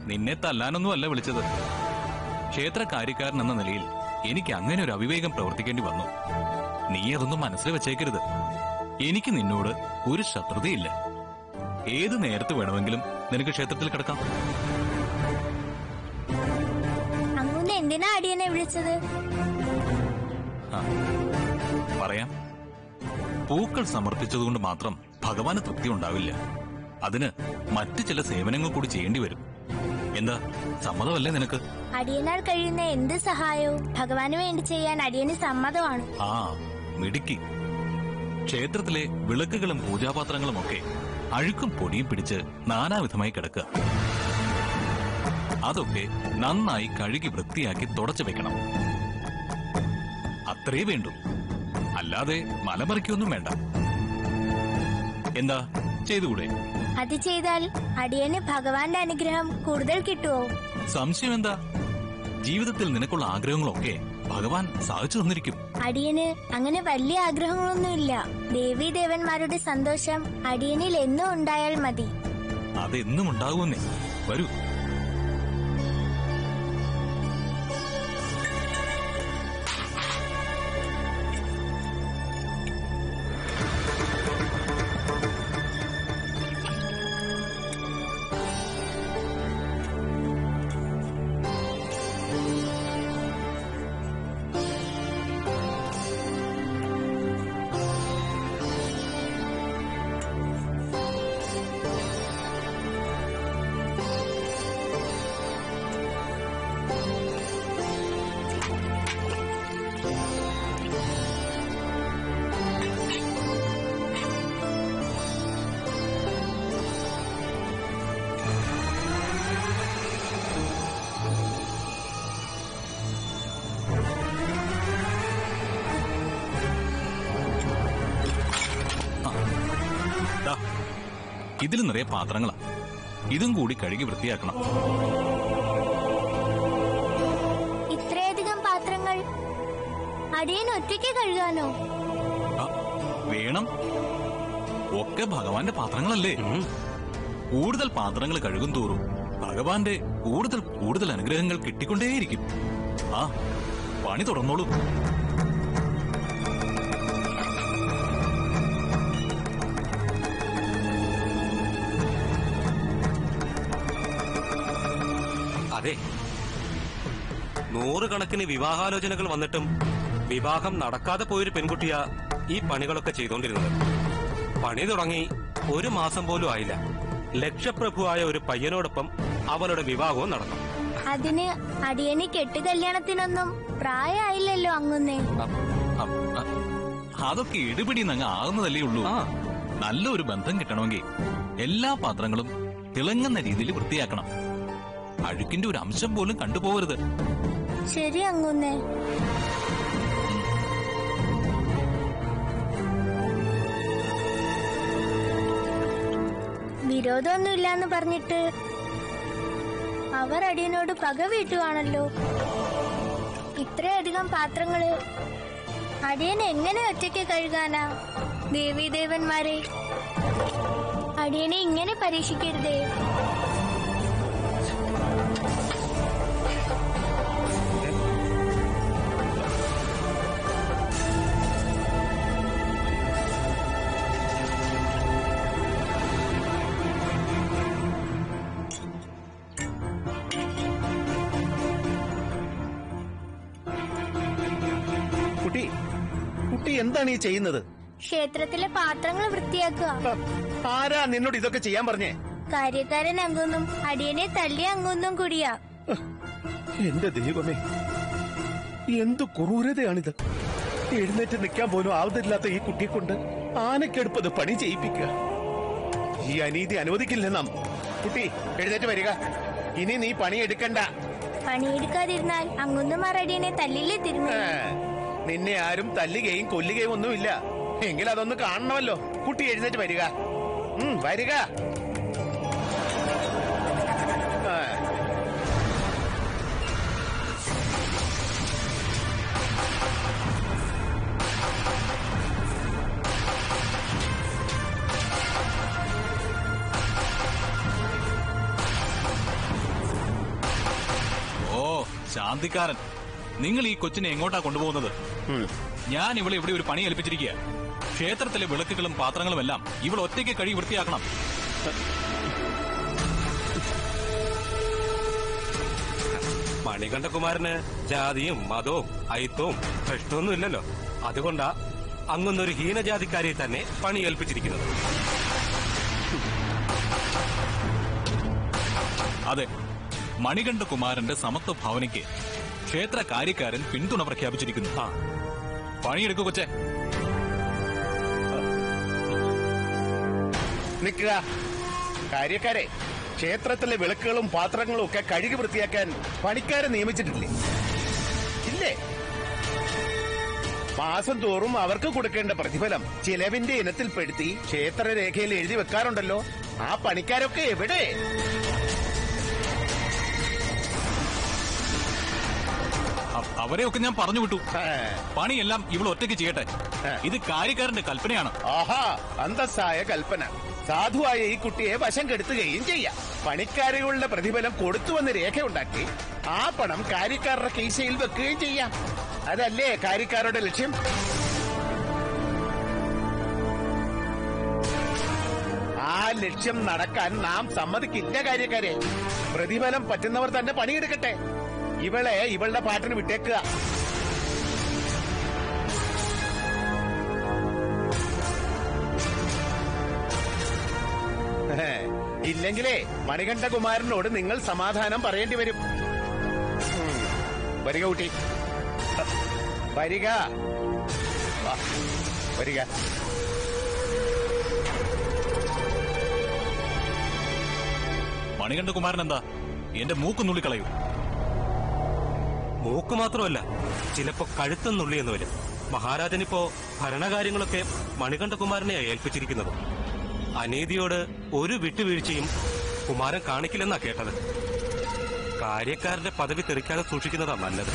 നിന്നെ തല്ലാനൊന്നും അല്ല വിളിച്ചത് ക്ഷേത്ര കാര്യക്കാരൻ എന്ന നിലയിൽ എനിക്ക് അങ്ങനെ ഒരു അവിവേകം പ്രവർത്തിക്കേണ്ടി വന്നു നീ അതൊന്നും മനസ്സിൽ വെച്ചേക്കരുത് എനിക്ക് നിന്നോട് ഒരു ശത്രുതയില്ല ഏത് നേരത്ത് വേണമെങ്കിലും നിനക്ക് ക്ഷേത്രത്തിൽ കിടക്കാം അങ്ങുന്ന് എന്തിനാ അടിയനെ വിളിച്ചത് ആ, പറയാം പൂക്കൾ സമർപ്പിച്ചതുകൊണ്ട് മാത്രം ഭഗവാന് തൃപ്തി ഉണ്ടാവില്ല അതിന് മറ്റു ചില സേവനങ്ങൾ കൂടി ചെയ്യേണ്ടി വരും എന്താ സമ്മതമല്ലേ നിനക്ക് അടിയനാൽ കഴിയുന്ന എന്ത് സഹായവും ഭഗവാന് വേണ്ടി ചെയ്യാൻ അടിയന് സമ്മതമാണ് ആ മിടുക്കി ക്ഷേത്രത്തിലെ വിളക്കുകളും പൂജാപാത്രങ്ങളും ഒക്കെ അഴുക്കും പൊടിയും പിടിച്ച് നാനാവിധമായി കിടക്കുക അതൊക്കെ നന്നായി കഴുകി വൃത്തിയാക്കി തുടച്ചു വെക്കണം അത്രേ വേണ്ടൂ അല്ലാതെ മലമറിക്കൊന്നും വേണ്ട എന്താ ചെയ്തുകൂടെ അത് ചെയ്താൽ അടിയന് ഭഗവാന്റെ അനുഗ്രഹം കൂടുതൽ കിട്ടുമോ സംശയം എന്താ ജീവിതത്തിൽ നിനക്കുള്ള ആഗ്രഹങ്ങളൊക്കെ ഭഗവാൻ സാധിച്ചു തന്നിരിക്കും അടിയന് അങ്ങനെ വലിയ ആഗ്രഹങ്ങളൊന്നുമില്ല ദേവീ ദേവന്മാരുടെ സന്തോഷം അടിയനിൽ എന്നും ഉണ്ടായാൽ മതി അതെന്നും ഉണ്ടാകുമെന്നേ വരൂ ദാ, ഇതിൽ നിറയെ പാത്രങ്ങളാ ഇതും കൂടി കഴുകി വൃത്തിയാക്കണം ഇത്രയധികം പാത്രങ്ങൾ അടിയൻ ഒറ്റയ്ക്ക് കഴുകാനോ ആ, വേണം ഒക്കെ ഭഗവാന്റെ പാത്രങ്ങളല്ലേ കൂടുതൽ പാത്രങ്ങൾ കഴുകും തോറും ഭഗവാന്റെ കൂടുതൽ കൂടുതൽ അനുഗ്രഹങ്ങൾ കിട്ടിക്കൊണ്ടേയിരിക്കും ആ പണി തുടർന്നോളൂ അതെ നൂറുകണക്കിന് വിവാഹാലോചനകൾ വന്നിട്ടും വിവാഹം നടക്കാതെ പോയൊരു പെൺകുട്ടിയാ ഈ പണികളൊക്കെ ചെയ്തുകൊണ്ടിരുന്നത് പണി തുടങ്ങി ഒരു മാസം പോലും ആയില്ല ലക്ഷപ്രഭുവായ ഒരു പയ്യനോടൊപ്പം അവളുടെ വിവാഹവും നടന്നു അതിന് അടിയന് കെട്ടുകല്യാണത്തിനൊന്നും പ്രായമായില്ലല്ലോ അങ്ങുന്നേ അ- അ- അ- അതൊക്കെ ഇടിപിടി അങ്ങ് ആകുന്നതല്ലേ ഉള്ളൂ ആ. നല്ലൊരു ബന്ധം കിട്ടണമെങ്കിൽ എല്ലാ പാത്രങ്ങളും തിളങ്ങുന്ന രീതിയിൽ വൃത്തിയാക്കണം അഴുക്കിന്റെ ഒരു അംശം പോലും കണ്ടുപോകരുത് ശരി അങ്ങുന്നേ വിരോധമൊന്നുമില്ലാന്ന് പറഞ്ഞിട്ട് അവർ അടിയനോട് പക വീട്ടുവാണല്ലോ ഇത്രയധികം പാത്രങ്ങള് അടിയൻ എങ്ങനെ ഒറ്റയ്ക്ക് കഴുകാനാ ദേവീദേവന്മാരെ അടിയനെ ഇങ്ങനെ പരീക്ഷിക്കരുതേ കുട്ടി കുട്ടി എന്താണ് ഈ ചെയ്യുന്നത് ക്ഷേത്രത്തിലെ പാത്രങ്ങൾ വൃത്തിയാക്കുക ഹ, ആരാ നിന്നോട് ഇതൊക്കെ ചെയ്യാൻ പറഞ്ഞേ കാര്യക്കാരൻ അങ്ങൊന്നും അടിയനെ തള്ളി അങ്ങൊന്നും കൂടിയാ എന്റെ ദൈവമേ എന്തു ക്രൂരതയാണിത് എഴുന്നേറ്റ് നിൽക്കാൻ പോലും ആവതില്ലാത്ത ഈ കുട്ടിയെ കൊണ്ട് ആനക്കെടുപ്പത് പണി ചെയ്യിപ്പിക്കുക ഈ അനീതി അനുവദിക്കില്ല നാം കുട്ടി എഴുന്നേറ്റ് വരിക ഇനി നീ പണി എടുക്കണ്ട പണിയെടുക്കാതിരുന്നാൽ അങ്ങൊന്നുമാർ അടിയനെ തല്ലില്ലേ തിരുമേ ഏ, നിന്നെ ആരും തല്ലുകയും കൊല്ലുകയും ഒന്നുമില്ല എങ്കിൽ അതൊന്ന് കാണണമല്ലോ കുട്ടി എഴുന്നേറ്റ് വരിക ഉം, വരിക ആ ഭ്രാന്തിക്കാരൻ നിങ്ങൾ ഈ കൊച്ചിനെ എങ്ങോട്ടാ കൊണ്ടുപോകുന്നത് ഉം. ഞാൻ ഇവളെ ഇവിടെ ഒരു പണി ഏൽപ്പിച്ചിരിക്കുക ക്ഷേത്രത്തിലെ വിളക്കുകളും പാത്രങ്ങളും എല്ലാം ഇവൾ ഒറ്റയ്ക്ക് കഴി വൃത്തിയാക്കണം മണികണ്ഠകുമാരന് ജാതിയും മതവും അയിത്തവും പ്രശ്നമൊന്നും ഇല്ലല്ലോ അതുകൊണ്ടാ അങ്ങൊന്നൊരു ഹീനജാതിക്കാരെ തന്നെ പണി ഏൽപ്പിച്ചിരിക്കുന്നത് അതെ മണികണ്ഠ കുമാരന്റെ സമത്വ ഭാവനയ്ക്ക് ക്ഷേത്ര കാര്യക്കാരൻ പിന്തുണ പ്രഖ്യാപിച്ചിരിക്കുന്നു ആ പണിയെടുക്കു കൊച്ചെ നിൽക്കുക കാര്യക്കാരെ ക്ഷേത്രത്തിലെ വിളക്കുകളും പാത്രങ്ങളും ഒക്കെ കഴുകി വൃത്തിയാക്കാൻ പണിക്കാരെ നിയമിച്ചിട്ടില്ലേ ഇല്ലേ മാസം തോറും അവർക്ക് കൊടുക്കേണ്ട പ്രതിഫലം ചിലവിന്റെ ഇനത്തിൽപ്പെടുത്തി ക്ഷേത്രരേഖയിൽ എഴുതി വെക്കാറുണ്ടല്ലോ ആ പണിക്കാരൊക്കെ എവിടെ അ- അവരെയൊക്കെ ഞാൻ പറഞ്ഞു വിട്ടു ആ, പണിയെല്ലാം ഇവൾ ഒറ്റയ്ക്ക് ചെയ്യട്ടെ ഇത് കാര്യക്കാരന്റെ കൽപ്പനയാണ് ആഹാ അന്തസ്സായ കൽപ്പന സാധുവായ ഈ കുട്ടിയെ വശം കെടുത്തുകയും ചെയ്യാം പണിക്കാരികളുടെ പ്രതിഫലം കൊടുത്തുവെന്ന് രേഖയുണ്ടാക്കി ആ പണം കാര്യക്കാരുടെ കീശയിൽ വെക്കുകയും ചെയ്യാം അതല്ലേ കാര്യക്കാരുടെ ലക്ഷ്യം ആ ലക്ഷ്യം നടക്കാൻ നാം സമ്മതിക്കില്ല കാര്യക്കാരെ പ്രതിഫലം പറ്റുന്നവർ തന്നെ പണിയെടുക്കട്ടെ ഇവളെ ഇവളുടെ പാട്ടിന് വിട്ടേക്കുക ഹേ, ഇല്ലെങ്കിലേ മണികണ്ഠകുമാരനോട് നിങ്ങൾ സമാധാനം പറയേണ്ടി വരും ഉം. വരിക കുട്ടി വരിക വാ, വരിക മണികണ്ഠ കുമാരൻ എന്താ എന്റെ മൂക്ക് നുള്ളിക്കളയൂ മൂക്ക് മാത്രമല്ല ചിലപ്പോ കഴുത്തും നുള്ളിയെന്ന് വരും മഹാരാജനിപ്പോ ഭരണകാര്യങ്ങളൊക്കെ മണികണ്ഠകുമാരനെയാ ഏൽപ്പിച്ചിരിക്കുന്നത് അനീതിയോട് ഒരു വിട്ടുവീഴ്ചയും കുമാരൻ കാണിക്കില്ലെന്നാ കേട്ടത് കാര്യക്കാരന്റെ പദവി തെറിക്കാതെ സൂക്ഷിക്കുന്നതാ നല്ലത്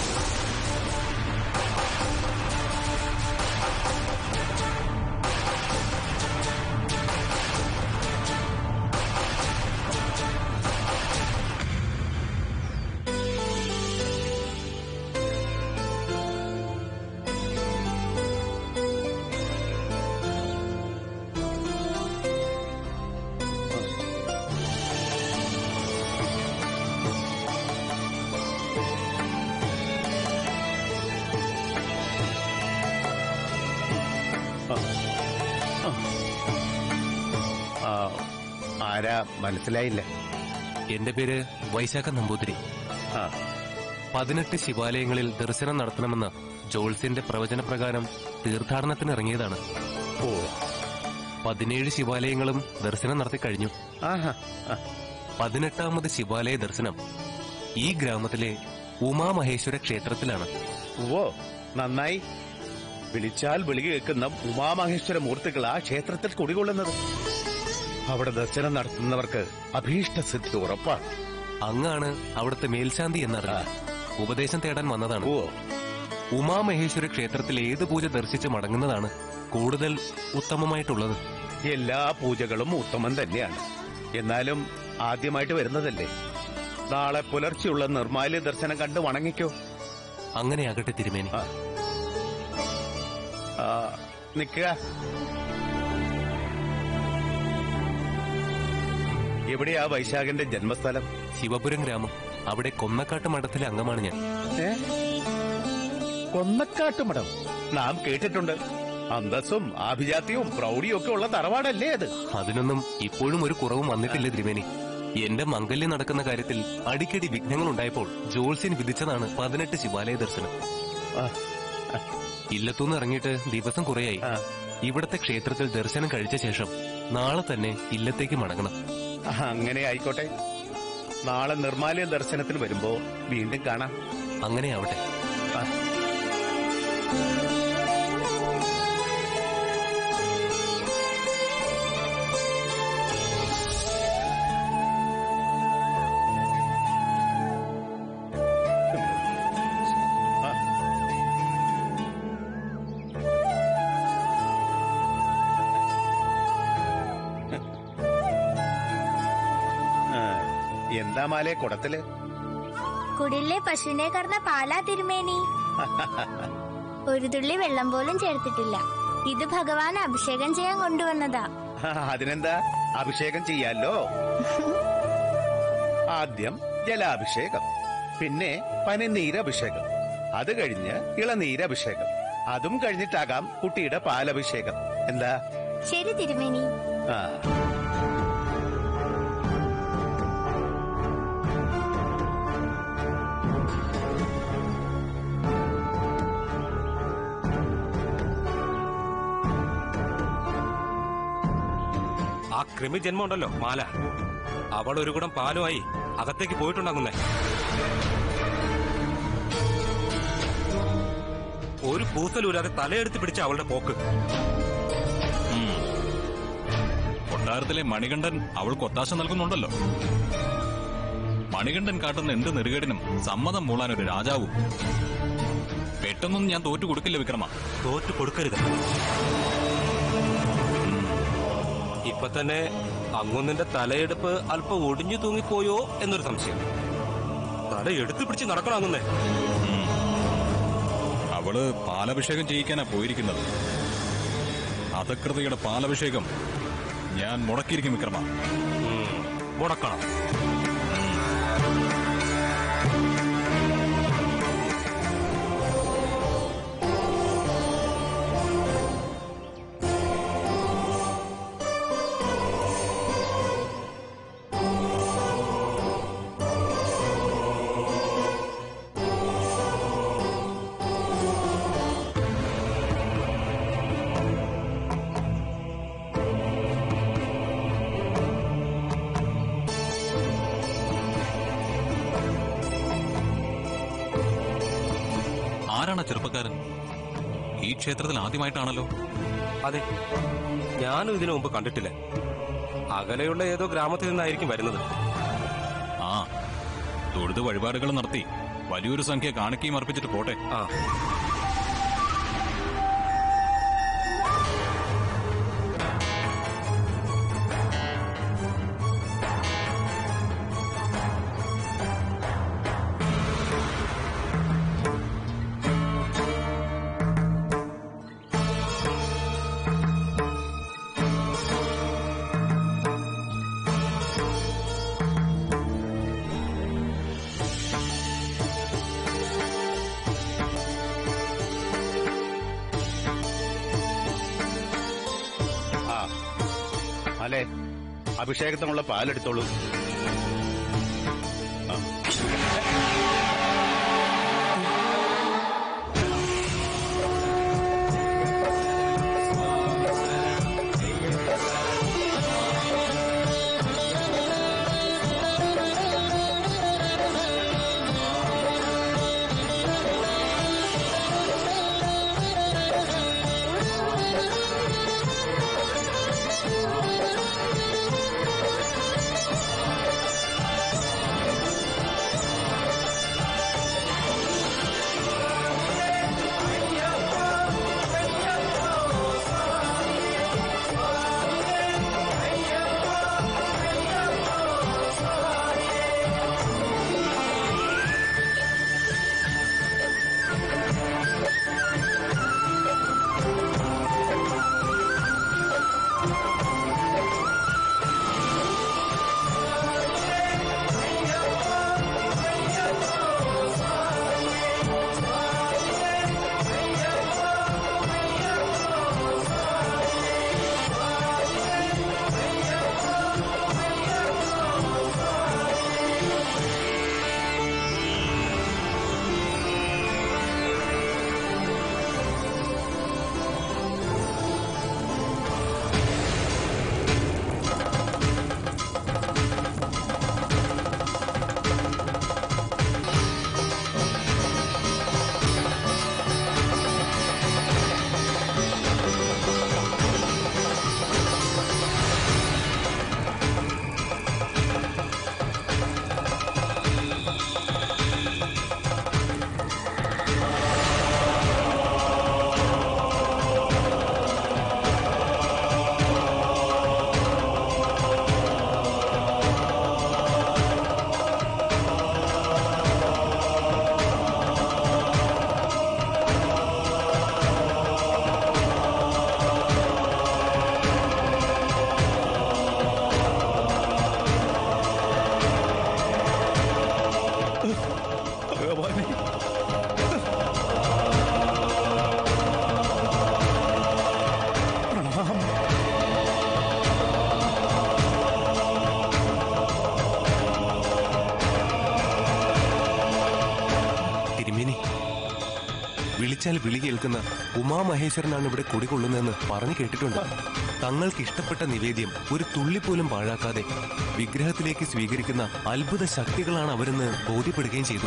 ആ, ആരാ മനസ്സിലായില്ല എന്റെ പേര് വൈശാഖ നമ്പൂതിരി ആ പതിനെട്ട് ശിവാലയങ്ങളിൽ ദർശനം നടത്തണമെന്ന ജോൾസിന്റെ പ്രവചനപ്രകാരം തീർത്ഥാടനത്തിന് ഇറങ്ങിയതാണ് ഓ പതിനേഴ് ശിവാലയങ്ങളും ദർശനം നടത്തി കഴിഞ്ഞു ആഹാ ആ, പതിനെട്ടാമത് ശിവാലയ ദർശനം ഈ ഗ്രാമത്തിലെ ഉമാമഹേശ്വര ക്ഷേത്രത്തിലാണ് ഓ നന്നായി വിളിച്ചാൽ വിളി കേൾക്കുന്ന ഉമാമഹേശ്വര മൂർത്തികൾ ആ ക്ഷേത്രത്തിൽ കുടികൊള്ളുന്നത് അവിടെ ദർശനം നടത്തുന്നവർക്ക് അഭീഷ്ടസിദ്ധി ഉറപ്പാണ് അങ്ങാണ് അവിടുത്തെ മേൽശാന്തി എന്നറിഞ്ഞത് ഉപദേശം തേടാൻ വന്നതാണ് ഓ ഉമാമഹേശ്വര ക്ഷേത്രത്തിൽ ഏത് പൂജ ദർശിച്ച് മടങ്ങുന്നതാണ് കൂടുതൽ ഉത്തമമായിട്ടുള്ളത് എല്ലാ പൂജകളും ഉത്തമം തന്നെയാണ് എന്നാലും ആദ്യമായിട്ട് വരുന്നതല്ലേ നാളെ പുലർച്ചെയുള്ള നിർമാല്യ ദർശനം കണ്ട് വണങ്ങിക്കോ അങ്ങനെയാകട്ടെ തിരുമേനി ആ. ആ, നിക്കുക എവിടെയാ വൈശാഖന്റെ ജന്മസ്ഥലം ശിവപുരം ഗ്രാമം അവിടെ കൊന്നക്കാട്ട് മഠത്തിലെ അംഗമാണ് ഞാൻ ഏ? കൊന്നക്കാട്ട് മഠം നാം കേട്ടിട്ടുണ്ട് അന്തസ്സും ആഭിജാത്യവും പ്രൗഢിയും ഒക്കെ ഉള്ള തറവാടല്ലേ അത് അതിനൊന്നും ഇപ്പോഴും ഒരു കുറവും വന്നിട്ടില്ല തിരുമേനി എന്റെ മംഗല്യം നടക്കുന്ന കാര്യത്തിൽ അടിക്കടി വിഘ്നങ്ങൾ ഉണ്ടായപ്പോൾ ജോൾസ്യൻ വിധിച്ചതാണ് പതിനെട്ട് ശിവാലയ ദർശനം ആ, ഇല്ലത്തുനിന്ന് ഇറങ്ങിയിട്ട് ദിവസം കുറയായി ആ. ഇവിടത്തെ ക്ഷേത്രത്തിൽ ദർശനം കഴിച്ച ശേഷം നാളെ തന്നെ ഇല്ലത്തേക്ക് മടങ്ങണം അങ്ങനെ ആയിക്കോട്ടെ നാളെ നിർമാല്യ ദർശനത്തിന് വരുമ്പോ വീണ്ടും കാണാം അങ്ങനെ ആവട്ടെ ആ. ആ. ആ, എന്താ മാലേ കുടത്തില് കുടിലെ പശുവിനെ കറന്ന പാലാ തിരുമേനി ഒരു തുള്ളി വെള്ളം പോലും ചേർത്തിട്ടില്ല ഇത് ഭഗവാൻ അഭിഷേകം ചെയ്യാൻ കൊണ്ടുവന്നതാ അതിനെന്താ അഭിഷേകം ചെയ്യാലോ ആദ്യം ജലാഭിഷേകം പിന്നെ പനിനീരഭിഷേകം അത് കഴിഞ്ഞ് ഇളനീരഭിഷേകം അതും കഴിഞ്ഞിട്ടാകാം കുട്ടിയുടെ പാലഭിഷേകം എന്താ ശരി തിരുമേനി ആ ആ കൃമി ജന്മം ഉണ്ടല്ലോ മാല അവൾ ഒരു കുടം പാലുമായി അകത്തേക്ക് പോയിട്ടുണ്ടാകുന്നേ ഒരു പൂസലൂരാതെ തലയെടുത്ത് പിടിച്ച അവളുടെ പോക്ക് ഉം. കൊട്ടാരത്തിലെ മണികണ്ഠൻ അവൾക്ക് ഒത്താശ നൽകുന്നുണ്ടല്ലോ മണികണ്ഠൻ കാട്ടുന്ന എന്ത് നെറുകേടിനും സമ്മതം മൂളാൻ ഒരു രാജാവും പെട്ടെന്നൊന്നും ഞാൻ തോറ്റു കൊടുക്കില്ല വിക്രമ തോറ്റു കൊടുക്കരുത് ഇപ്പൊ തന്നെ അങ്ങൊന്നിന്റെ തലയെടുപ്പ് അല്പം ഒടിഞ്ഞു തൂങ്ങിപ്പോയോ എന്നൊരു സംശയം തല എടുത്തു പിടിച്ച് നടക്കണം അങ്ങുന്നേ അവള് പാലഭിഷേകം ചെയ്യിക്കാനാ പോയിരിക്കുന്നത് അധകൃതയുടെ പാലഭിഷേകം ഞാൻ മുടക്കിയിരിക്കും വിക്രമ ഉം, മുടക്കണം ആരാണ് ആ ചെറുപ്പക്കാരൻ ഈ ക്ഷേത്രത്തിൽ ആദ്യമായിട്ടാണല്ലോ അതെ ഞാനും ഇതിനു മുമ്പ് കണ്ടിട്ടില്ല അകലെയുള്ള ഏതോ ഗ്രാമത്തിൽ നിന്നായിരിക്കും വരുന്നത് ആ തൊഴുത് വഴിപാടുകൾ നടത്തി വലിയൊരു സംഖ്യ കാണിക്കയും അർപ്പിച്ചിട്ട് പോട്ടെ ആ ആ അല്ലേ അഭിഷേകത്തിനുള്ള പാലെടുത്തോളൂ ആ. വിളിച്ചാൽ വിളി കേൾക്കുന്ന ഉമാമഹേശ്വരനാണ് ഇവിടെ കുടികൊള്ളുന്നതെന്ന് പറഞ്ഞു കേട്ടിട്ടുണ്ട് തങ്ങൾക്ക് ഇഷ്ടപ്പെട്ട നിവേദ്യം ഒരു തുള്ളി പോലും പാഴാക്കാതെ വിഗ്രഹത്തിലേക്ക് സ്വീകരിക്കുന്ന അത്ഭുത ശക്തികളാണ് അവരെന്ന് ബോധ്യപ്പെടുകയും ചെയ്തു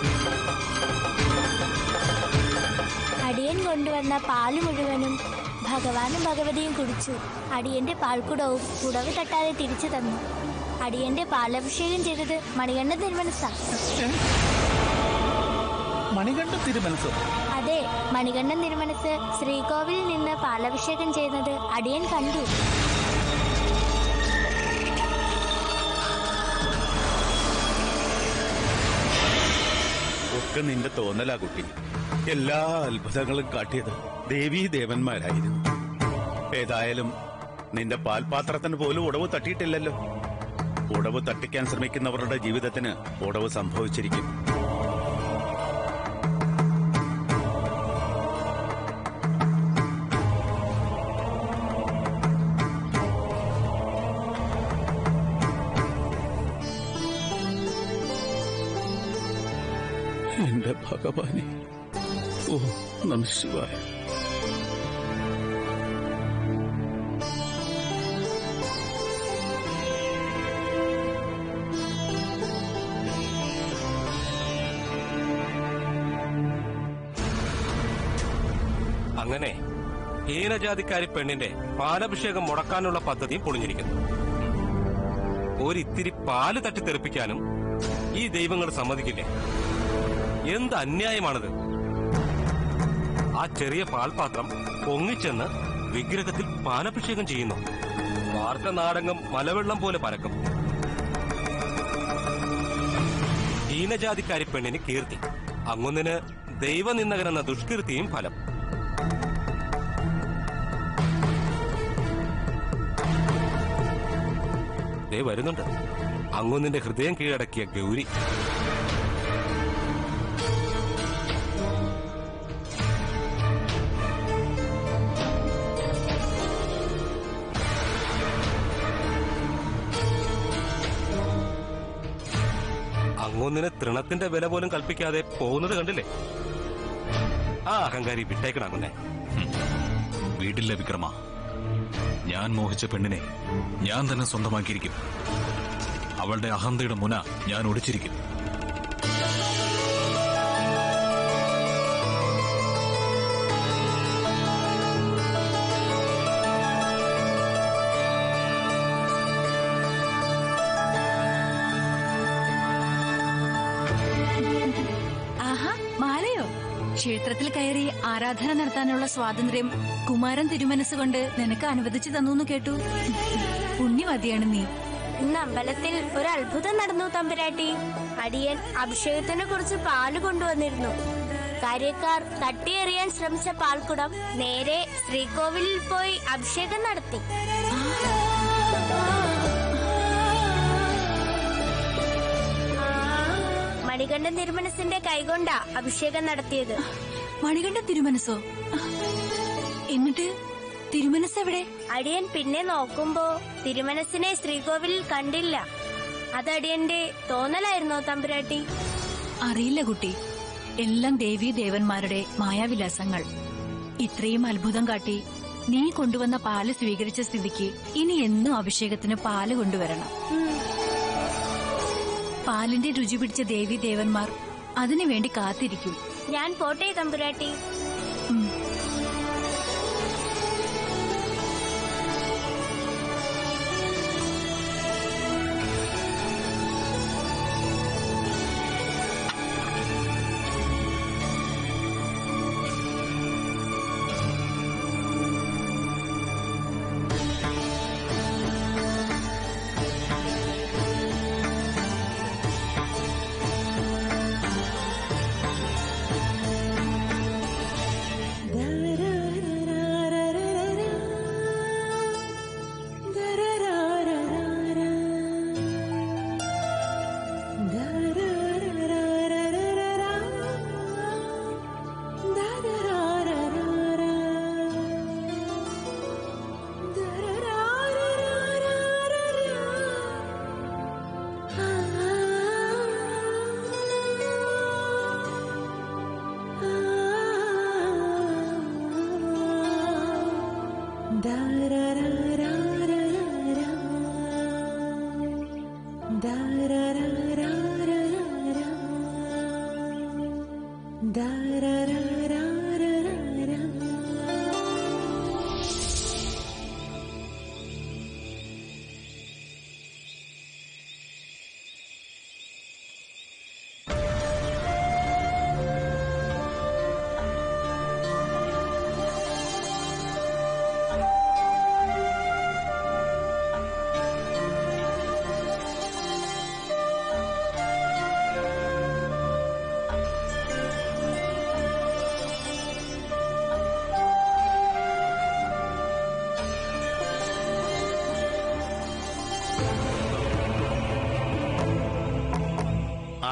അടിയൻ കൊണ്ടുവന്ന പാല് മുഴുവനും ഭഗവാനും ഭഗവതിയും കുടിച്ചു അടിയന്റെ പാൽക്കുടവും കുടവ് തട്ടാതെ തിരിച്ചു തന്നു അടിയന്റെ പാലഭിഷേകം ചെയ്തത് മണികണ്ഠ തിരുമനസ്സാ മണികണ്ഠ തിരുമനസ് അതെ മണികണ്ഠൻ തിരുമനസ് ശ്രീകോവിലിൽ നിന്ന് പാലഭിഷേകം ചെയ്യുന്നത് അടിയൻ കണ്ടു ഒക്കെ നിന്റെ തോന്നലാ കുട്ടി എല്ലാ അത്ഭുതങ്ങളും കാട്ടിയത് ദേവീ ദേവന്മാരായിരുന്നു ഏതായാലും നിന്റെ പാൽപാത്രത്തിന് പോലും ഉടവ് തട്ടിയിട്ടില്ലല്ലോ ഉടവ് തട്ടിക്കാൻ ശ്രമിക്കുന്നവരുടെ ജീവിതത്തിന് ഉടവ് സംഭവിച്ചിരിക്കും എന്റെ ഭഗവാനെ ഓ നമ ശിവായ അങ്ങനെ ഹീനജാതിക്കാരി പെണ്ണിന്റെ പാലഭിഷേകം മുടക്കാനുള്ള പദ്ധതിയും പൊളിഞ്ഞിരിക്കുന്നു ഒരിത്തിരി പാല് തട്ടിത്തെറിപ്പിക്കാനും ഈ ദൈവങ്ങൾ സമ്മതിക്കില്ലേ എന്ത് അന്യായമാണിത് ആ ചെറിയ പാൽപാത്രം പൊങ്ങിച്ചെന്ന് വിഗ്രഹത്തിൽ പാലഭിഷേകം ചെയ്യുന്നു വാർത്ത നാടകം മലവെള്ളം പോലെ പരക്കും ഹീനജാതിക്കാരി പെണ്ണിന് കീർത്തി അങ്ങൊന്നിന് ദൈവനിന്ദകനെന്ന ദുഷ്കീർത്തിയും ഫലം ദേ വരുന്നുണ്ട് അങ്ങൊന്നിന്റെ ഹൃദയം കീഴടക്കിയ ഗൗരി അങ്ങൊന്നിന് തൃണത്തിന്റെ വില പോലും കൽപ്പിക്കാതെ പോകുന്നത് കണ്ടില്ലേ ആ അഹങ്കാരി വിട്ടേക്കണം അങ്ങുന്നെ വീട്ടിലെ വിക്രമ ഞാൻ മോഹിച്ച പെണ്ണിനെ ഞാൻ തന്നെ സ്വന്തമാക്കിയിരിക്കും അവളുടെ അഹന്തയുടെ മുന ഞാൻ ഒടിച്ചിരിക്കും ആഹാ മാലയോ ക്ഷേത്രത്തിൽ കയറി ആരാധന നടത്താനുള്ള സ്വാതന്ത്ര്യം കുമാരൻ തിരുമനസ്സുകൊണ്ട് നിനക്ക് അനുവദിച്ചു തന്നു എന്ന് കേട്ടു പുണ്യവതിയാണ് നീ ഇന്ന് അമ്പലത്തിൽ ഒരു അത്ഭുതം നടന്നു തമ്പുരാട്ടി അടിയൻ അഭിഷേകത്തിനെ കുറിച്ച് പാല് കൊണ്ടുവന്നിരുന്നു കാര്യക്കാർ തട്ടിയെറിയാൻ ശ്രമിച്ച പാൽക്കുടം നേരെ ശ്രീകോവിലിൽ പോയി അഭിഷേകം നടത്തി മണികണ്ഠൻ തിരുമനസിന്റെ കൈകൊണ്ടാ അഭിഷേകം നടത്തിയത് മണികണ്ഠ തിരുമനസ്സോ എന്നിട്ട് തിരുമനസ് എവിടെ അടിയൻ പിന്നെ നോക്കുമ്പോ തിരുമനസിനെ ശ്രീകോവിലിൽ കണ്ടില്ല അത് അടിയന്റെ തോന്നലായിരുന്നോ തമ്പുരാട്ടി അറിയില്ല കുട്ടി എല്ലാം ദേവീ ദേവന്മാരുടെ മായാവിലാസങ്ങൾ ഇത്രയും അത്ഭുതം കാട്ടി നീ കൊണ്ടുവന്ന പാല് സ്വീകരിച്ച സ്ഥിതിക്ക് ഇനി എന്നും അഭിഷേകത്തിന് പാല് കൊണ്ടുവരണം പാലിന്റെ രുചി പിടിച്ച ദേവീ ദേവന്മാർ അതിനു വേണ്ടി കാത്തിരിക്കും ഞാൻ പോട്ടെ തമ്പുരാട്ടി ഉം.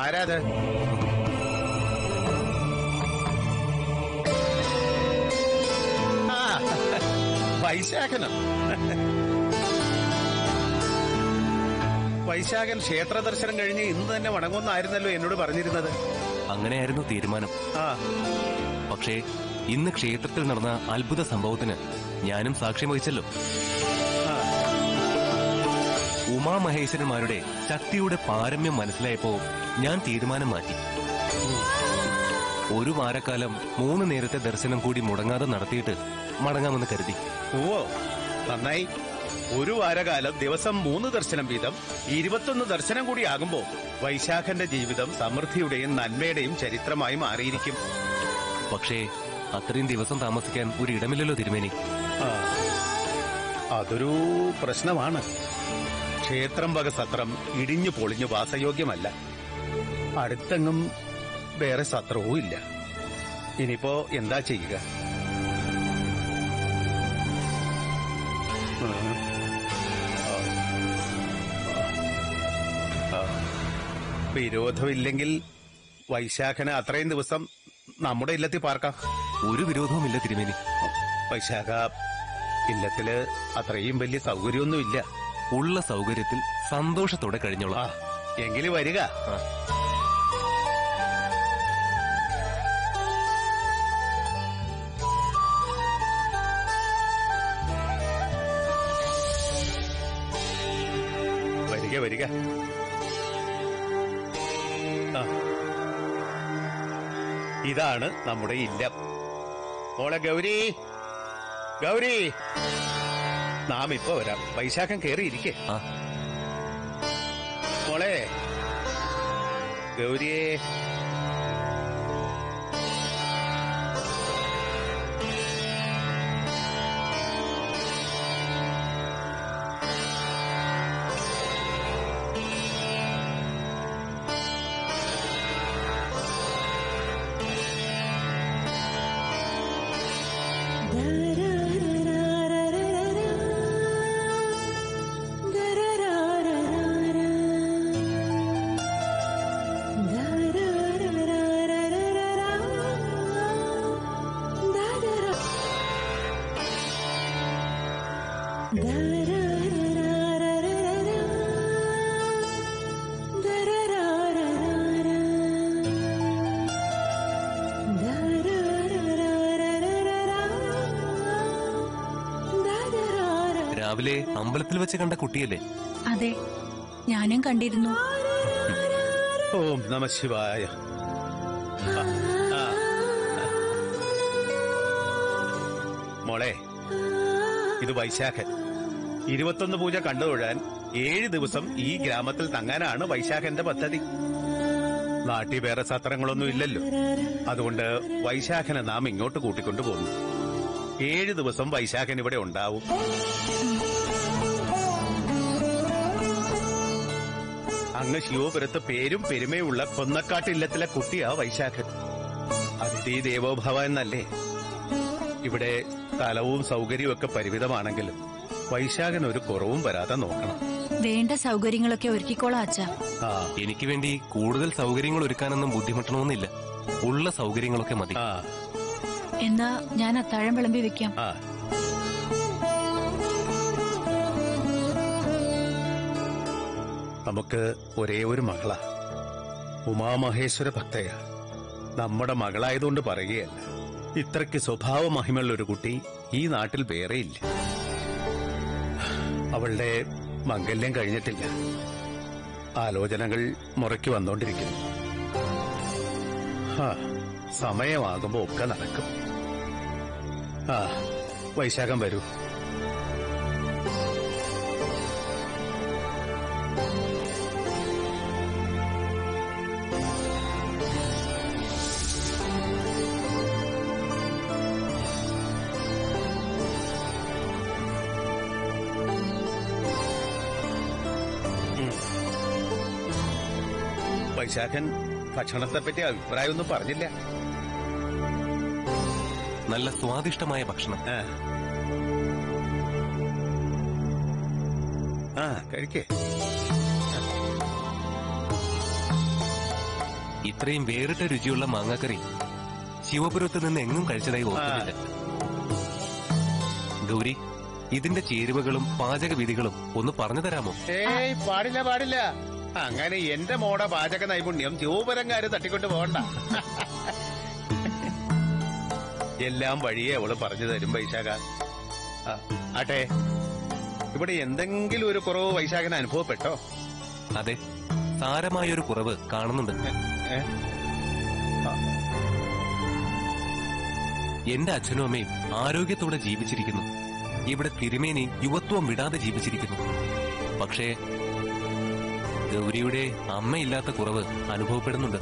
ആരാത് ആ, വൈശാഖനോ വൈശാഖൻ ക്ഷേത്ര ദർശനം കഴിഞ്ഞ് ഇന്ന് തന്നെ വണങ്ങുമെന്നായിരുന്നല്ലോ എന്നോട് പറഞ്ഞിരുന്നത് അങ്ങനെയായിരുന്നു തീരുമാനം ആ പക്ഷേ ഇന്ന് ക്ഷേത്രത്തിൽ നടന്ന അത്ഭുത സംഭവത്തിന് ഞാനും സാക്ഷ്യം വഹിച്ചല്ലോ ആ, ഉമാമഹേശ്വരന്മാരുടെ ശക്തിയുടെ പാരമ്യം മനസ്സിലായപ്പോ ഞാൻ തീരുമാനം മാറ്റി ഒരു വാരക്കാലം മൂന്ന് നേരത്തെ ദർശനം കൂടി മുടങ്ങാതെ നടത്തിയിട്ട് മടങ്ങാമെന്ന് കരുതി ഓ നന്നായി ഒരു വാരകാലം ദിവസം മൂന്ന് ദർശനം വീതം ഇരുപത്തൊന്ന് ദർശനം കൂടി ആകുമ്പോ വൈശാഖന്റെ ജീവിതം സമൃദ്ധിയുടെയും നന്മയുടെയും ചരിത്രമായി മാറിയിരിക്കും പക്ഷേ അത്രയും ദിവസം താമസിക്കാൻ ഒരു ഇടമില്ലല്ലോ തിരുമേനി ആ, അതൊരു പ്രശ്നമാണ് ക്ഷേത്രം വക സത്രം ഇടിഞ്ഞു പൊളിഞ്ഞു വാസയോഗ്യമല്ല അടുത്തെങ്ങും വേറെ സത്രവും ഇല്ല ഇനിയിപ്പോ എന്താ ചെയ്യുക ഉം. ആ. ആ. വിരോധമില്ലെങ്കിൽ വൈശാഖന് അത്രയും ദിവസം നമ്മുടെ ഇല്ലത്തിൽ പാർക്കാം ഒരു വിരോധവുമില്ല തിരുമേനി വൈശാഖ ഇല്ലത്തില് അത്രയും വലിയ സൗകര്യമൊന്നുമില്ല ഉള്ള സൗകര്യത്തിൽ സന്തോഷത്തോടെ ആ കഴിഞ്ഞോളാം എങ്കില് വരിക ആ. വരിക വരിക ആ. ഇതാണ് നമ്മുടെ ഇല്ലം മോളെ ഗൗരി ഗൗരി നാം ഇപ്പൊ വരാം വൈശാഖം കേറിയിരിക്കേ ആ മോളെ ഗൗരിയെ രാവിലെ അമ്പലത്തിൽ വെച്ച് കണ്ട കുട്ടിയല്ലേ അതെ ഞാനും കണ്ടിരുന്നു ഓം നമ ശിവായ ആ, ആ. മോളെ ഇത് വൈശാഖൻ ഇരുപത്തൊന്ന് പൂജ കണ്ടുതൊഴാൻ ഏഴ് ദിവസം ഈ ഗ്രാമത്തിൽ തങ്ങാനാണ് വൈശാഖന്റെ പദ്ധതി നാട്ടിൽ വേറെ സത്രങ്ങളൊന്നും ഇല്ലല്ലോ അതുകൊണ്ട് വൈശാഖനെ നാം ഇങ്ങോട്ട് കൂട്ടിക്കൊണ്ടു പോകുന്നു ഏഴ് ദിവസം വൈശാഖൻ ഇവിടെ ഉണ്ടാവും അങ്ങ് ശിവപുരത്ത് പേരും പെരുമയുള്ള കൊന്നക്കാട്ടില്ലത്തിലെ കുട്ടിയാ വൈശാഖൻ അതിഥി ദേവോഭവ എന്നല്ലേ ഇവിടെ സ്ഥലവും സൗകര്യവും ഒക്കെ പരിമിതമാണെങ്കിലും വൈശാഖൻ ഒരു കുറവും വരാതെ നോക്കണം വേണ്ട സൗകര്യങ്ങളൊക്കെ ഒരുക്കിക്കോളാം അച്ഛാ ആ എനിക്ക് വേണ്ടി കൂടുതൽ സൗകര്യങ്ങൾ ഒരുക്കാനൊന്നും ബുദ്ധിമുട്ടണമെന്നില്ല ഉള്ള സൗകര്യങ്ങളൊക്കെ മതി ആ എന്നാ ഞാൻ അത്താഴം വിളമ്പി വെക്കാം ആ നമുക്ക് ഒരേ ഒരു മകളാ ഉമാമഹേശ്വര ഭക്തയാ നമ്മുടെ മകളായതുകൊണ്ട് പറയുകയല്ല ഇത്രയ്ക്ക് സ്വഭാവ മഹിമയുള്ള ഒരു കുട്ടി ഈ നാട്ടിൽ വേറെയില്ല അവളുടെ മംഗല്യം കഴിഞ്ഞിട്ടില്ല ആലോചനകൾ മുറയ്ക്ക് വന്നോണ്ടിരിക്കുന്നു ആ സമയമാകുമ്പോ ഒക്കെ നടക്കും ആ വൈശാഖം വരൂ ഉം. വൈശാഖൻ ഭക്ഷണത്തെപ്പറ്റി അഭിപ്രായമൊന്നും പറഞ്ഞില്ല നല്ല സ്വാദിഷ്ടമായ ഭക്ഷണം ആ. ആ കഴിക്കേ ഇത്രയും വേറിട്ട രുചിയുള്ള മാങ്ങാക്കറി ശിവപുരത്ത് നിന്ന് എങ്ങും കഴിച്ചതായി ഓർക്കുന്നില്ല ഗൗരി ഇതിന്റെ ചേരുവകളും പാചകവിധികളും ഒന്ന് പറഞ്ഞു തരാമോ ഏയ് പാടില്ല പാടില്ല അങ്ങനെ എന്റെ മോടെ പാചക നൈപുണ്യം ജോപരങ്കാര് തട്ടിക്കൊണ്ട് പോകണ്ട എല്ലാം വഴിയെ അവള് പറഞ്ഞു തരും വൈശാഖ ആ, ആട്ടെ ഇവിടെ എന്തെങ്കിലും ഒരു കുറവ് വൈശാഖന് അനുഭവപ്പെട്ടോ അതെ സാരമായൊരു കുറവ് കാണുന്നുണ്ട് ഏ? എന്റെ അച്ഛനും അമ്മയും ആരോഗ്യത്തോടെ ജീവിച്ചിരിക്കുന്നു ഇവിടെ തിരുമേനി യുവത്വം വിടാതെ ജീവിച്ചിരിക്കുന്നു പക്ഷേ ഗൗരിയുടെ അമ്മയില്ലാത്ത കുറവ് അനുഭവപ്പെടുന്നുണ്ട്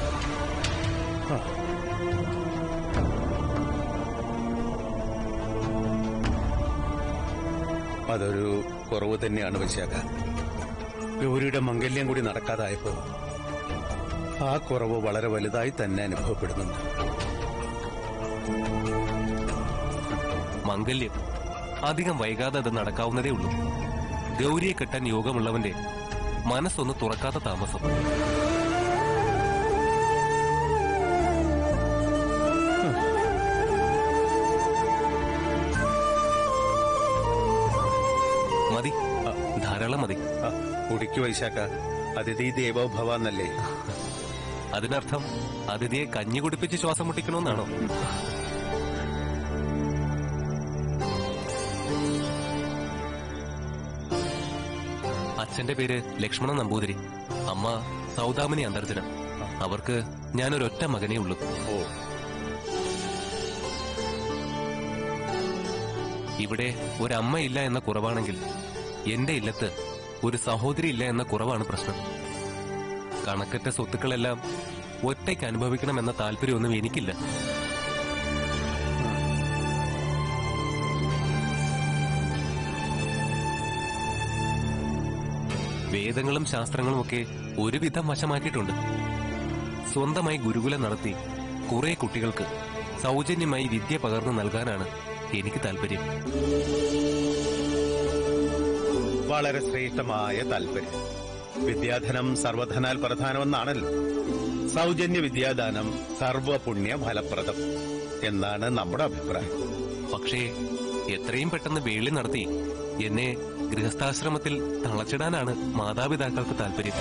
അതൊരു കുറവ് തന്നെയാണ് വൈശാഖ ഗൗരിയുടെ മംഗല്യം കൂടി നടക്കാതായപ്പോ ആ കുറവ് വളരെ വലുതായി തന്നെ അനുഭവപ്പെടുന്നുണ്ട് മംഗല്യം അധികം വൈകാതെ അത് നടക്കാവുന്നതേ ഉള്ളൂ ഗൗരിയെ കെട്ടാൻ യോഗമുള്ളവന്റെ മനസ്സൊന്ന് തുറക്കാത്ത താമസം മതി ധാരാളം മതി ആ, കുടിക്കു വൈശാഖ അതിഥി ദേവോ ഭവ എന്നല്ലേ അതിനർത്ഥം അതിഥിയെ കഞ്ഞി കുടിപ്പിച്ച് ശ്വാസം മുട്ടിക്കണമെന്നാണോ അച്ഛന്റെ പേര് ലക്ഷ്മണൻ നമ്പൂതിരി അമ്മ സൗദാമിനി അന്തർജനം അവർക്ക് ഞാനൊരൊറ്റ മകനേ ഉള്ളൂ ഓ ഇവിടെ ഒരമ്മയില്ല എന്ന കുറവാണെങ്കിൽ എന്റെ ഇല്ലത്ത് ഒരു സഹോദരി ഇല്ല എന്ന കുറവാണ് പ്രശ്നം കണക്കറ്റ സ്വത്തുക്കളെല്ലാം ഒറ്റയ്ക്ക് അനുഭവിക്കണമെന്ന താല്പര്യമൊന്നും എനിക്കില്ല വേദങ്ങളും ശാസ്ത്രങ്ങളും ഒക്കെ ഒരുവിധം വശമാക്കിയിട്ടുണ്ട് സ്വന്തമായി ഗുരുകുലം നടത്തി കുറെ കുട്ടികൾക്ക് സൗജന്യമായി വിദ്യ പകർന്നു നൽകാനാണ് എനിക്ക് താല്പര്യം വളരെ ശ്രേഷ്ഠമായ താല്പര്യം വിദ്യാധനം സർവധനാൽ പ്രധാനമെന്നാണല്ലോ സൗജന്യ വിദ്യാദാനം സർവപുണ്യ ഫലപ്രദം എന്നാണ് നമ്മുടെ അഭിപ്രായം പക്ഷേ എത്രയും പെട്ടെന്ന് വേളി നടത്തി എന്നെ ഗൃഹസ്ഥാശ്രമത്തിൽ തളച്ചിടാനാണ് മാതാപിതാക്കൾക്ക് താല്പര്യം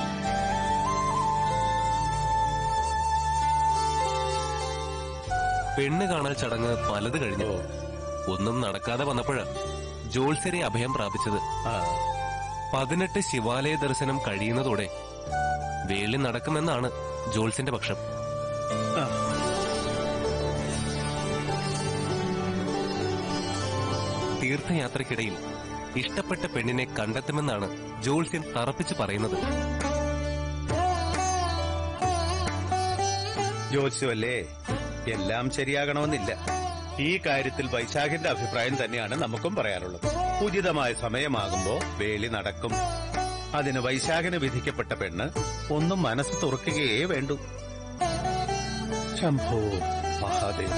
പെണ്ണ് കാണൽ ചടങ്ങ് പലത് കഴിഞ്ഞു ഒന്നും നടക്കാതെ വന്നപ്പോഴ് ജോത്സ്യരെ അഭയം പ്രാപിച്ചത് ആ, പതിനെട്ട് ശിവാലയ ദർശനം കഴിയുന്നതോടെ വേളി നടക്കുമെന്നാണ് ജോൾസിന്റെ പക്ഷം ആ. തീർത്ഥയാത്രയ്ക്കിടയിൽ ഇഷ്ടപ്പെട്ട പെണ്ണിനെ കണ്ടെത്തുമെന്നാണ് ജോൾസ്യൻ തറപ്പിച്ച് പറയുന്നത് ജ്യോത്സ്യമല്ലേ എല്ലാം ശരിയാകണമെന്നില്ല ഈ കാര്യത്തിൽ വൈശാഖിന്റെ അഭിപ്രായം തന്നെയാണ് നമുക്കും പറയാനുള്ളത് ഉചിതമായ സമയമാകുമ്പോ വേലി നടക്കും അതിന് വൈശാഖിന് വിധിക്കപ്പെട്ട പെണ്ണ് ഒന്നും മനസ്സ് തുറക്കുകയേ വേണ്ടൂ ശംഭോ മഹാദേവ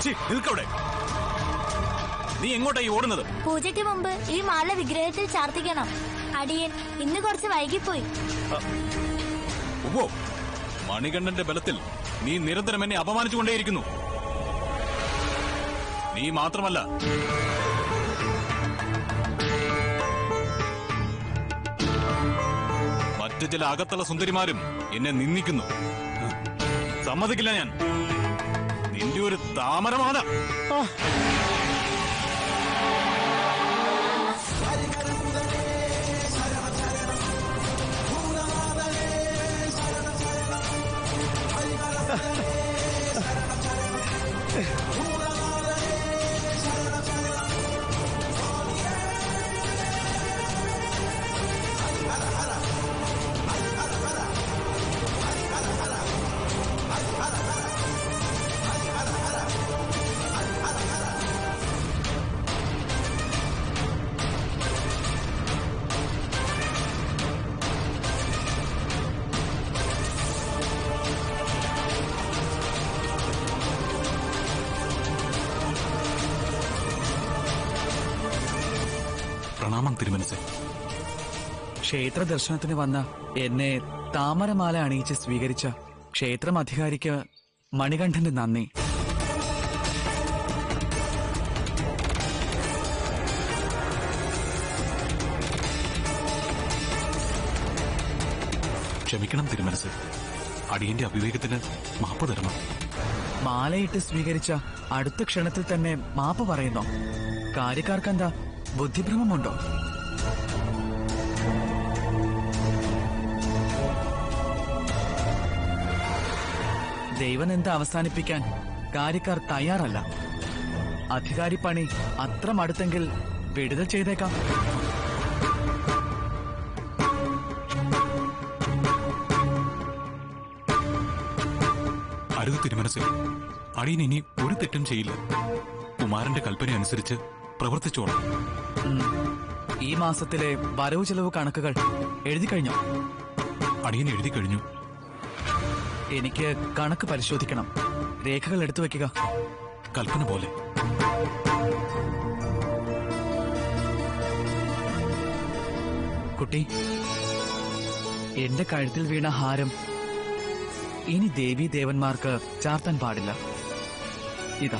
ഛീ, നിൽക്കവിടെ നീ എങ്ങോട്ടായി ഓടുന്നത് പൂജയ്ക്ക് മുമ്പ് ഈ മാല വിഗ്രഹത്തിൽ ചാർത്തിക്കണം അടിയൻ ഇന്ന് കുറച്ച് വൈകിപ്പോയി ഓ മണികണ്ഠന്റെ ബലത്തിൽ നീ നിരന്തരം എന്നെ അപമാനിച്ചുകൊണ്ടേയിരിക്കുന്നു നീ മാത്രമല്ല മറ്റു ചില അകത്തുള്ള സുന്ദരിമാരും എന്നെ നിന്ദിക്കുന്നു സമ്മതിക്കില്ല ഞാൻ നിന്റെ ഒരു താമരമാല പ്രണാമം തിരുമനസേ ക്ഷേത്ര ദർശനത്തിന് വന്ന എന്നെ താമരമാല അണിയിച്ച് സ്വീകരിച്ച ക്ഷേത്രം അധികാരിക്ക് മണികണ്ഠന്റെ നന്ദി ക്ഷമിക്കണം തിരുമനസ് അടിയന്റെ അവിവേകത്തിന് മാപ്പ് തരണം മാലയിട്ട് സ്വീകരിച്ച അടുത്ത ക്ഷണത്തിൽ തന്നെ മാപ്പ് പറയുന്നോ കാര്യക്കാർക്കെന്താ ബുദ്ധിഭ്രമമുണ്ടോ ദൈവനെന്ത അവസാനിപ്പിക്കാൻ കാര്യക്കാർ തയ്യാറല്ല അധികാരി പണി അത്ര മടുത്തെങ്കിൽ വിടുതൽ ചെയ്തേക്കാം അരുത് തിരുമനസ് അടിയൻ ഇനി ഒരു തെറ്റും ചെയ്യില്ല കുമാരന്റെ കൽപ്പന അനുസരിച്ച് പ്രവർത്തിച്ചോളാം ഉം. ഈ മാസത്തിലെ വരവ് ചെലവ് കണക്കുകൾ എഴുതി കഴിഞ്ഞോ അടിയൻ എഴുതി കഴിഞ്ഞു എനിക്ക് കണക്ക് പരിശോധിക്കണം രേഖകൾ എടുത്തു വെക്കുക കൽപ്പന പോലെ കുട്ടി എന്റെ കഴുത്തിൽ വീണ ഹാരം ഇനി ദേവി ദേവന്മാർക്ക് ചാർത്താൻ പാടില്ല ഇതാ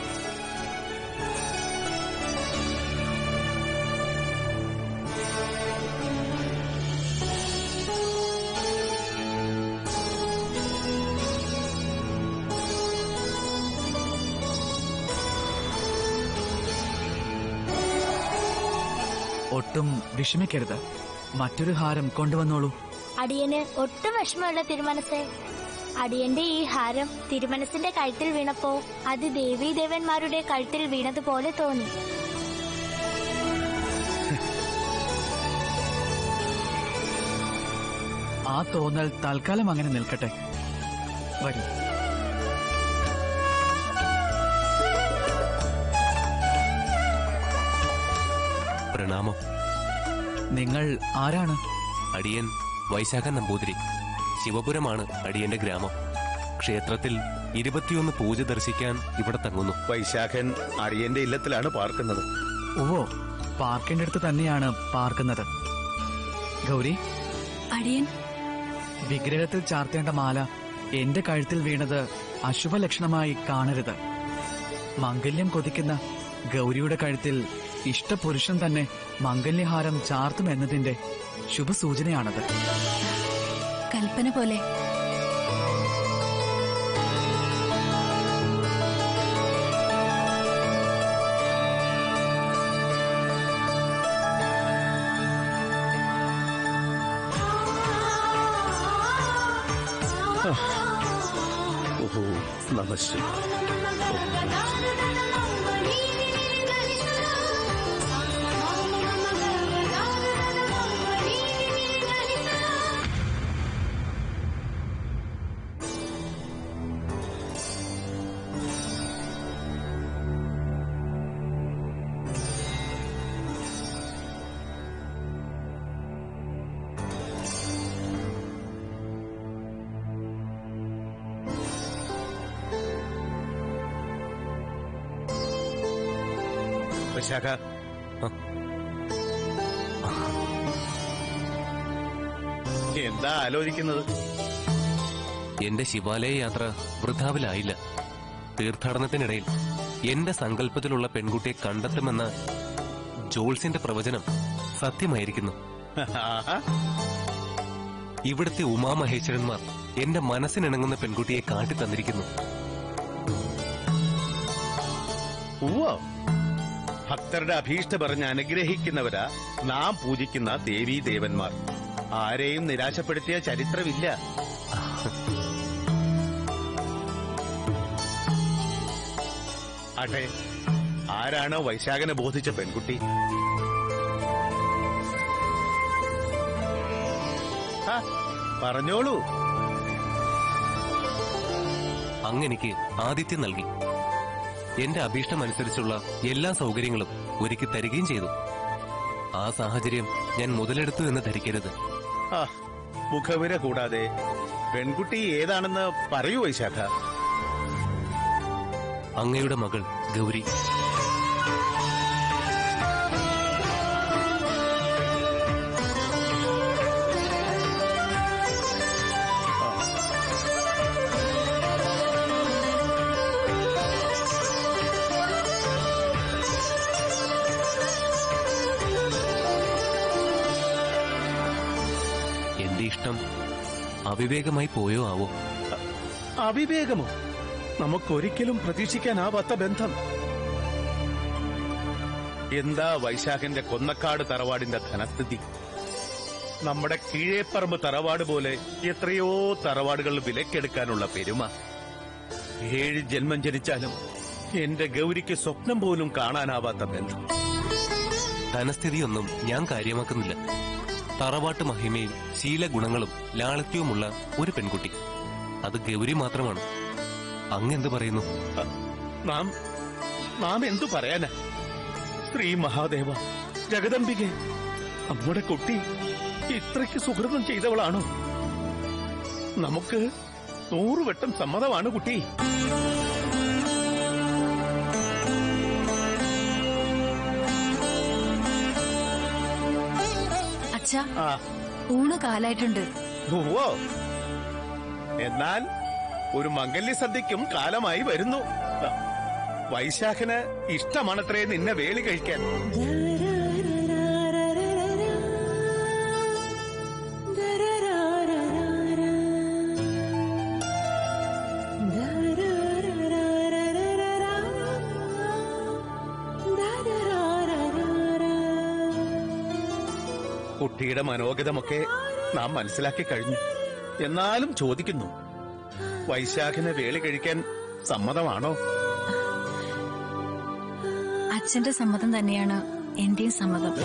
ഒട്ടും വിഷമിക്കരുത് മറ്റൊരു ഹാരം കൊണ്ടുവന്നോളൂ അടിയന് ഒട്ടും വിഷമമുള്ള തിരുമനസേ അടിയന്റെ ഈ ഹാരം തിരുമനസിന്റെ കഴുത്തിൽ വീണപ്പോ അത് ദേവീദേവന്മാരുടെ കഴുത്തിൽ വീണതുപോലെ തോന്നി ആ തോന്നൽ തൽക്കാലം അങ്ങനെ നിൽക്കട്ടെ വരൂ പ്രണാമം നിങ്ങൾ ആരാണ് അടിയൻ വൈശാഖൻ നമ്പൂതിരി ശിവപുരമാണ് അടിയന്റെ ഗ്രാമം ക്ഷേത്രത്തിൽ ഇരുപത്തിയൊന്ന് പൂജ ദർശിക്കാൻ ഇവിടെ തങ്ങുന്നു വൈശാഖൻ അടിയന്റെ ഇല്ലത്തിലാണ് പാർക്കുന്നത് ഓ പാർക്കിന്റെ അടുത്ത് തന്നെയാണ് പാർക്കുന്നത് ഗൗരി അടിയൻ വിഗ്രഹത്തിൽ ചാർത്തേണ്ട മാല എന്റെ കഴുത്തിൽ വീണത് അശുഭലക്ഷണമായി കാണരുത് മംഗല്യം കൊതിക്കുന്ന ഗൗരിയുടെ കഴുത്തിൽ ഇഷ്ടപുരുഷൻ തന്നെ മംഗല്യഹാരം ചാർത്തും എന്നതിന്റെ ശുഭസൂചനയാണത് കൽപ്പന പോലെ ഓഹോ നമശിവായ വൈശാഖ എന്താ ആലോചിക്കുന്നത് എന്റെ ശിവാലയ യാത്ര വൃഥാവിലായില്ല തീർത്ഥാടനത്തിനിടയിൽ എന്റെ സങ്കല്പത്തിലുള്ള പെൺകുട്ടിയെ കണ്ടെത്തുമെന്ന ജോൾസിന്റെ പ്രവചനം സത്യമായിരിക്കുന്നു ആഹാ. ഇവിടുത്തെ ഉമാമഹേശ്വരന്മാർ എന്റെ മനസ്സിനിണങ്ങുന്ന പെൺകുട്ടിയെ കാട്ടി തന്നിരിക്കുന്നു ഉവ്വ ഭക്തരുടെ അഭീഷ്ട പറഞ്ഞ് അനുഗ്രഹിക്കുന്നവരാ നാം പൂജിക്കുന്ന ദേവീ ദേവന്മാർ ആരെയും നിരാശപ്പെടുത്തിയ ചരിത്രമില്ല ആട്ടെ ആരാണ് വൈശാഖനെ ബോധിച്ച പെൺകുട്ടി ആ, പറഞ്ഞോളൂ അങ്ങെനിക്ക് ആതിഥ്യം നൽകി എന്റെ അഭീഷ്ടമനുസരിച്ചുള്ള എല്ലാ സൗകര്യങ്ങളും ഒരുക്കി തരികയും ചെയ്തു ആ സാഹചര്യം ഞാൻ മുതലെടുത്തു എന്ന് ധരിക്കരുത് ആ മുഖവിര കൂടാതെ പെൺകുട്ടി ഏതാണെന്ന് പറയൂ വൈശാഖ അങ്ങയുടെ മകൾ ഗൗരി എന്റെ ഇഷ്ടം അവിവേകമായി പോയോ ആവോ അവിവേകമോ നമുക്കൊരിക്കലും പ്രതീക്ഷിക്കാനാവാത്ത ബന്ധം എന്താ വൈശാഖന്റെ കൊന്നക്കാട് തറവാടിന്റെ ധനസ്ഥിതി നമ്മുടെ കീഴേപ്പറമ്പ് തറവാട് പോലെ എത്രയോ തറവാടുകൾ വിലക്കെടുക്കാനുള്ള പെരുമ ഏഴ് ജന്മം ജനിച്ചാലും എന്റെ ഗൗരിക്ക് സ്വപ്നം പോലും കാണാനാവാത്ത ബന്ധം ധനസ്ഥിതിയൊന്നും ഞാൻ കാര്യമാക്കുന്നില്ല തറവാട്ട് മഹിമയും ശീലഗുണങ്ങളും ലാളിത്യവുമുള്ള ഒരു പെൺകുട്ടി അത് ഗൗരി മാത്രമാണ് അങ്ങെന്ത് പറയുന്നു അ, നാം നാം എന്തു പറയാനാ ശ്രീ മഹാദേവ ജഗദംബികെ നമ്മുടെ കുട്ടി ഇത്രയ്ക്ക് സുഹൃതം ചെയ്തവളാണോ നമുക്ക് നൂറുവട്ടം സമ്മതമാണ് കുട്ടി അച്ഛാ ആ ഊണ് കാലായിട്ടുണ്ട് ഉവ്വോ എന്നാൽ ഒരു മംഗല്യ സദ്യക്കും കാലമായി വരുന്നു വൈശാഖന് ഇഷ്ടമാണത്രേ നിന്നെ വേളി കഴിക്കാൻ കുട്ടിയുടെ മനോഗതമൊക്കെ നാം മനസ്സിലാക്കി കഴിഞ്ഞു എന്നാലും ചോദിക്കുന്നു വൈശാഖിനെ വേളി കഴിക്കാൻ സമ്മതമാണോ അച്ഛന്റെ സമ്മതം തന്നെയാണ് എന്റെയും സമ്മതം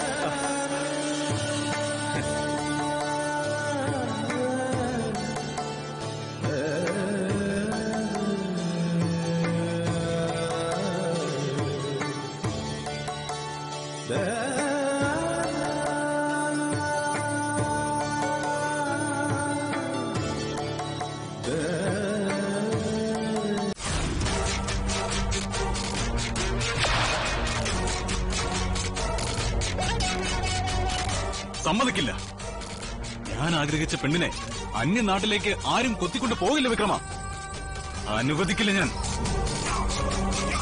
സമ്മതിക്കില്ല ഞാൻ ആഗ്രഹിച്ച പെണ്ണിനെ അന്യനാട്ടിലേക്ക് ആരും കൊത്തിക്കൊണ്ട് പോകില്ല വിക്രമ അനുവദിക്കില്ല ഞാൻ